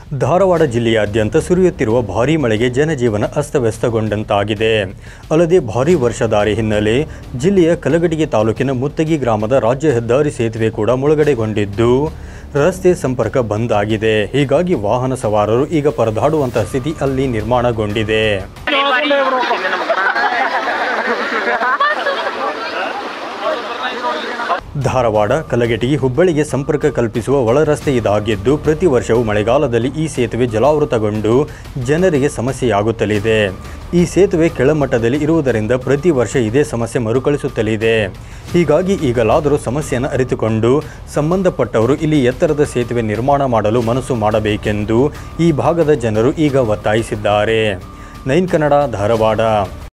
ಧಾರವಾಡ ಜಿಲ್ಲೆಯಾದ್ಯಂತ ಸುರಿಯುತ್ತಿರುವ ಭಾರೀ ಮಳೆಗೆ ಜನಜೀವನ ಅಸ್ತವ್ಯಸ್ತಗೊಂಡಂತಾಗಿದೆ ಅಲ್ಲದೆ ಭಾರೀ ವರ್ಷಧಾರೆ ಹಿನ್ನೆಲೆ ಜಿಲ್ಲೆಯ ಕಲಗಟಿಗೆ ತಾಲೂಕಿನ ಮುತ್ತಗಿ ಗ್ರಾಮದ ರಾಜ್ಯ ಹೆದ್ದಾರಿ ಸೇತುವೆ ಕೂಡ ಮುಳುಗಡೆಗೊಂಡಿದ್ದು ರಸ್ತೆ ಸಂಪರ್ಕ ಬಂದ್ ಆಗಿದೆ ಹೀಗಾಗಿ ವಾಹನ ಸವಾರರು ಈಗ ಪರದಾಡುವಂತಹ ಸ್ಥಿತಿ ಅಲ್ಲಿ ನಿರ್ಮಾಣಗೊಂಡಿದೆ ಧಾರವಾಡ ಕಲಗಟಗಿ ಹುಬ್ಬಳ್ಳಿಗೆ ಸಂಪರ್ಕ ಕಲ್ಪಿಸುವ ಒಳ ರಸ್ತೆ ಇದಾಗಿದ್ದು ಪ್ರತಿ ವರ್ಷವೂ ಮಳೆಗಾಲದಲ್ಲಿ ಈ ಸೇತುವೆ ಜಲಾವೃತಗೊಂಡು ಜನರಿಗೆ ಸಮಸ್ಯೆಯಾಗುತ್ತಲಿದೆ ಈ ಸೇತುವೆ ಕೆಳಮಟ್ಟದಲ್ಲಿ ಇರುವುದರಿಂದ ಪ್ರತಿ ವರ್ಷ ಇದೇ ಸಮಸ್ಯೆ ಮರುಕಳಿಸುತ್ತಲಿದೆ ಹೀಗಾಗಿ ಈಗಲಾದರೂ ಸಮಸ್ಯೆಯನ್ನು ಅರಿತುಕೊಂಡು ಸಂಬಂಧಪಟ್ಟವರು ಇಲ್ಲಿ ಎತ್ತರದ ಸೇತುವೆ ನಿರ್ಮಾಣ ಮಾಡಲು ಮನಸ್ಸು ಮಾಡಬೇಕೆಂದು ಈ ಭಾಗದ ಜನರು ಈಗ ಒತ್ತಾಯಿಸಿದ್ದಾರೆ ನೈನ್ ಕನ್ನಡ ಧಾರವಾಡ